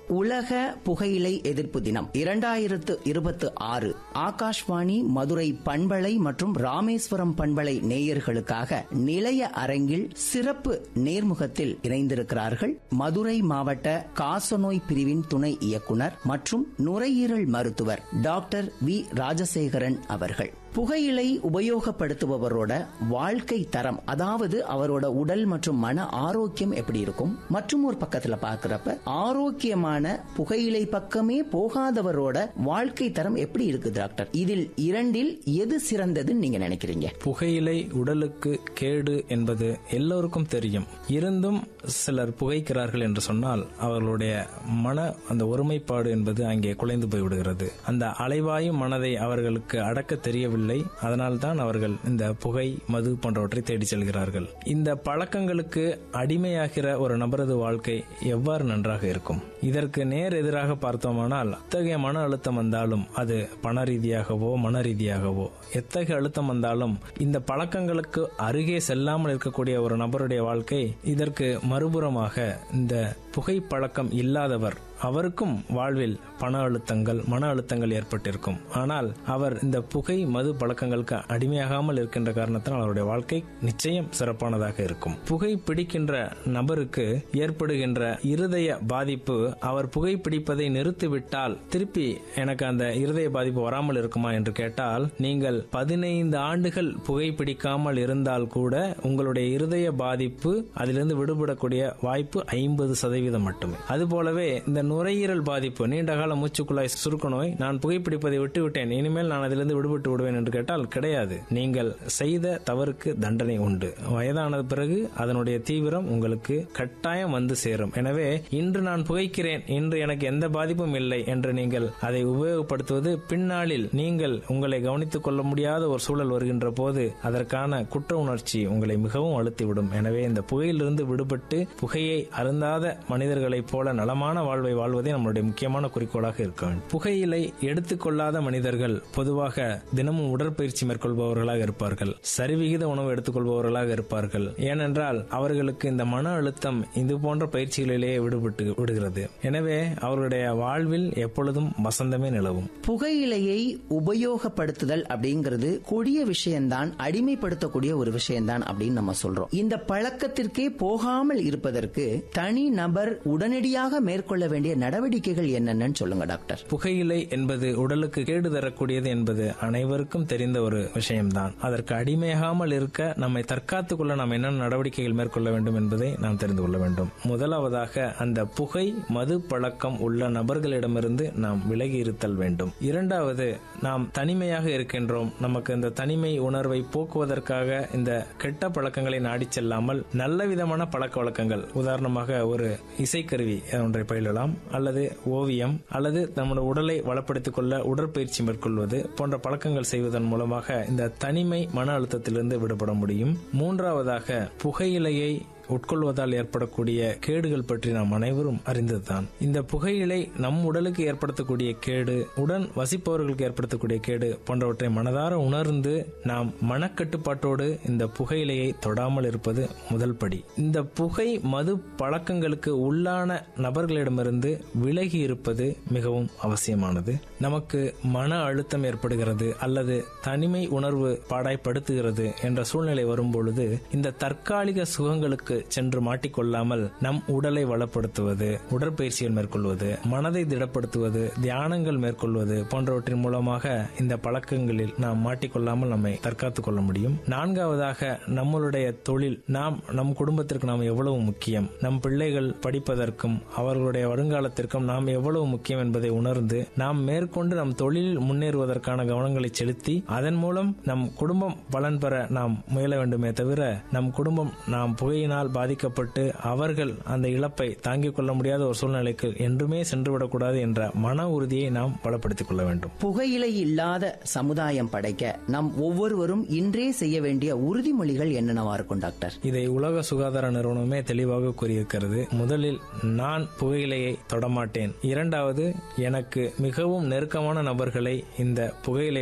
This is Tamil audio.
உலக புகையிலை எதிர்ப்பு தினம் இரண்டாயிரத்து இருபத்தி ஆறு ஆகாஷ்வாணி மதுரை பண்பலை மற்றும் ராமேஸ்வரம் பண்பலை நேயர்களுக்காக நிலைய அரங்கில் சிறப்பு நேர்முகத்தில் இணைந்திருக்கிறார்கள் மதுரை மாவட்ட காசநோய் பிரிவின் துணை இயக்குனர் மற்றும் நுரையீரல் மருத்துவர் டாக்டர் வி ராஜசேகரன் அவர்கள் புகையிலை உபயோகப்படுத்துபவரோட வாழ்க்கை தரம் அதாவது அவரோட உடல் மற்றும் மன ஆரோக்கியம் எப்படி இருக்கும் மற்றும் ஒரு பக்கத்துல பாக்குறப்ப ஆரோக்கியமான புகையிலை பக்கமே போகாதவரோட வாழ்க்கை தரம் எப்படி இருக்கு டாக்டர் இதில் இரண்டில் எது சிறந்ததுன்னு நீங்க நினைக்கிறீங்க புகையிலை உடலுக்கு கேடு என்பது எல்லோருக்கும் தெரியும் இருந்தும் சிலர் புகைக்கிறார்கள் என்று சொன்னால் அவர்களுடைய மன அந்த ஒருமைப்பாடு என்பது அங்கே குலைந்து போய்விடுகிறது அந்த அலைவாயும் மனதை அவர்களுக்கு அடக்க தெரியவில்லை அதனால்தான் அவர்கள் இந்த புகை மது போன்றவற்றை தேடி செல்கிறார்கள் இந்த பழக்கங்களுக்கு அடிமையாகிற ஒரு நபரது வாழ்க்கை எவ்வாறு நன்றாக இருக்கும் இதற்கு நேர் எதிராக பார்த்தோமானால் அத்தகைய மன அழுத்தம் வந்தாலும் அது பண ரீதியாகவோ மன ரீதியாகவோ எத்தகைய அழுத்தம் வந்தாலும் இந்த பழக்கங்களுக்கு அருகே செல்லாமல் இருக்கக்கூடிய ஒரு நபருடைய வாழ்க்கை இதற்கு மறுபுறமாக இந்த புகைப்பழக்கம் இல்லாதவர் அவருக்கும் வாழ்வில் பண அழுத்தங்கள் மன அழுத்தங்கள் ஏற்பட்டிருக்கும் ஆனால் அவர் இந்த புகை மது பழக்கங்களுக்கு அடிமையாகாமல் இருக்கின்ற காரணத்தினால் அவருடைய வாழ்க்கை நிச்சயம் சிறப்பானதாக இருக்கும் புகை பிடிக்கின்ற நபருக்கு ஏற்படுகின்ற இருதய பாதிப்பு அவர் புகை பிடிப்பதை நிறுத்திவிட்டால் திருப்பி எனக்கு அந்த இருதய பாதிப்பு வராமல் இருக்குமா என்று கேட்டால் நீங்கள் பதினைந்து ஆண்டுகள் புகை பிடிக்காமல் இருந்தால் கூட உங்களுடைய இருதய பாதிப்பு அதிலிருந்து விடுபடக்கூடிய வாய்ப்பு ஐம்பது சதவீதம் மட்டுமே அதுபோலவே இந்த நுரையீரல் பாதிப்பு நீண்ட கால மூச்சுக்குழாய் சுருக்க நோய் நான் புகைப்பிடிப்பதை விட்டு விட்டேன் இனிமேல் நான் அதிலிருந்து விடுபட்டு விடுவேன் என்று கேட்டால் கிடையாது நீங்கள் செய்த தவறுக்கு தண்டனை உண்டு வயதானது பிறகு அதனுடைய தீவிரம் உங்களுக்கு கட்டாயம் வந்து சேரும் எனவே இன்று நான் புகைக்கிறேன் இன்று எனக்கு எந்த பாதிப்பும் இல்லை என்று நீங்கள் அதை உபயோகப்படுத்துவது பின்னாளில் நீங்கள் உங்களை கவனித்துக் கொள்ள முடியாத ஒரு சூழல் வருகின்ற போது அதற்கான குற்ற உணர்ச்சி உங்களை மிகவும் அழுத்திவிடும் எனவே இந்த புகையிலிருந்து விடுபட்டு புகையை அருந்தாத மனிதர்களைப் போல நலமான வாழ்வை வாழ்வதே நம்மளுடைய முக்கியமான குறிக்கோளாக இருக்க வேண்டும் புகையிலை எடுத்துக்கொள்ளாத மனிதர்கள் பொதுவாக தினமும் உடற்பயிற்சி மேற்கொள்பவர்களாக இருப்பார்கள் சரிவிகித உணவு எடுத்துக்கொள்பவர்களாக இருப்பார்கள் ஏனென்றால் அவர்களுக்கு இந்த மன அழுத்தம் இது போன்ற பயிற்சிகளிலேயே விடுபட்டு விடுகிறது எனவே அவர்களுடைய வாழ்வில் எப்பொழுதும் வசந்தமே நிலவும் புகையிலையை உபயோகப்படுத்துதல் அப்படிங்கிறது கொடிய விஷயம்தான் அடிமைப்படுத்தக்கூடிய ஒரு விஷயம்தான் அப்படின்னு நம்ம சொல்றோம் இந்த பழக்கத்திற்கே போகாமல் இருப்பதற்கு தனி நபர் உடனடியாக மேற்கொள்ள வேண்டிய நடவடிக்கைகள் என்னென்னு சொல்லுங்க டாக்டர் புகையிலை என்பது உடலுக்கு கேடு தரக்கூடியது என்பது அனைவருக்கும் தெரிந்த ஒரு விஷயம்தான் அதற்கு அடிமையாகாமல் இருக்க நம்மை தற்காத்துக் கொள்ள நாம் என்னென்ன நடவடிக்கைகள் மேற்கொள்ள வேண்டும் என்பதை நாம் தெரிந்து கொள்ள வேண்டும் முதலாவதாக அந்த புகை மது பழக்கம் உள்ள நபர்களிடமிருந்து நாம் விலகி இருத்தல் வேண்டும் இரண்டாவது நாம் தனிமையாக இருக்கின்றோம் நமக்கு இந்த தனிமை உணர்வை போக்குவதற்காக இந்த கெட்ட பழக்கங்களை நாடிச் செல்லாமல் நல்ல விதமான பழக்க வழக்கங்கள் உதாரணமாக ஒரு இசைக்கருவி ஒன்றை பயிலலாம் அல்லது ஓவியம் அல்லது நம்முடைய உடலை வளப்படுத்திக் கொள்ள உடற்பயிற்சி மேற்கொள்வது போன்ற பழக்கங்கள் செய்வதன் மூலமாக இந்த தனிமை மன அழுத்தத்திலிருந்து விடுபட முடியும் மூன்றாவதாக புகையிலையை உட்கொள்வதால் ஏற்படக்கூடிய கேடுகள் பற்றி நாம் அனைவரும் அறிந்ததுதான் இந்த புகையிலை நம் உடலுக்கு ஏற்படுத்தக்கூடிய கேடு உடன் வசிப்பவர்களுக்கு ஏற்படுத்தக்கூடிய கேடு போன்றவற்றை மனதார உணர்ந்து நாம் மனக்கட்டுப்பாட்டோடு இந்த புகையிலையை தொடாமல் இருப்பது முதல் படி இந்த புகை மது பழக்கங்களுக்கு உள்ளான நபர்களிடமிருந்து விலகி இருப்பது மிகவும் அவசியமானது நமக்கு மன அழுத்தம் ஏற்படுகிறது அல்லது தனிமை உணர்வு பாடாய்ப்படுத்துகிறது என்ற சூழ்நிலை வரும்பொழுது இந்த தற்காலிக சுகங்களுக்கு சென்று மாட்டிக்கொள்ளாமல் நம் உடலை வளப்படுத்துவது உடற்பயிற்சிகள் மேற்கொள்வது மனதை திடப்படுத்துவது தியானங்கள் மேற்கொள்வது போன்றவற்றின் மூலமாக இந்த பழக்கங்களில் நாம் மாட்டிக்கொள்ளாமல் நம்மை தற்காத்துக் கொள்ள முடியும் நான்காவதாக நம்மளுடைய தொழில் நாம் நம் குடும்பத்திற்கு நாம் எவ்வளவு முக்கியம் நம் பிள்ளைகள் படிப்பதற்கும் அவர்களுடைய வருங்காலத்திற்கும் நாம் எவ்வளவு முக்கியம் என்பதை உணர்ந்து நாம் மேற்கொண்டு நம் தொழிலில் முன்னேறுவதற்கான கவனங்களை செலுத்தி அதன் மூலம் நம் குடும்பம் பலன் பெற நாம் முயல வேண்டுமே தவிர நம் குடும்பம் நாம் புகையினால் பாதிக்கப்பட்டு அவர்கள் அந்த இழப்பை தாங்கிக் கொள்ள முடியாத ஒரு சூழ்நிலைக்கு என்றுமே சென்றுவிடக்கூடாது என்ற மன உறுதியை நாம் பலப்படுத்திக் கொள்ள வேண்டும் புகையிலை இல்லாத சமுதாயம் படைக்க நம் ஒவ்வொருவரும் இன்றே செய்ய வேண்டிய உறுதிமொழிகள் என்னென்னவா இருக்கும் டாக்டர் இதை உலக சுகாதார நிறுவனமே தெளிவாக கூறியிருக்கிறது முதலில் நான் புகையிலையை தொடமாட்டேன் இரண்டாவது எனக்கு மிகவும் நெருக்கமான நபர்களை இந்த புகையிலை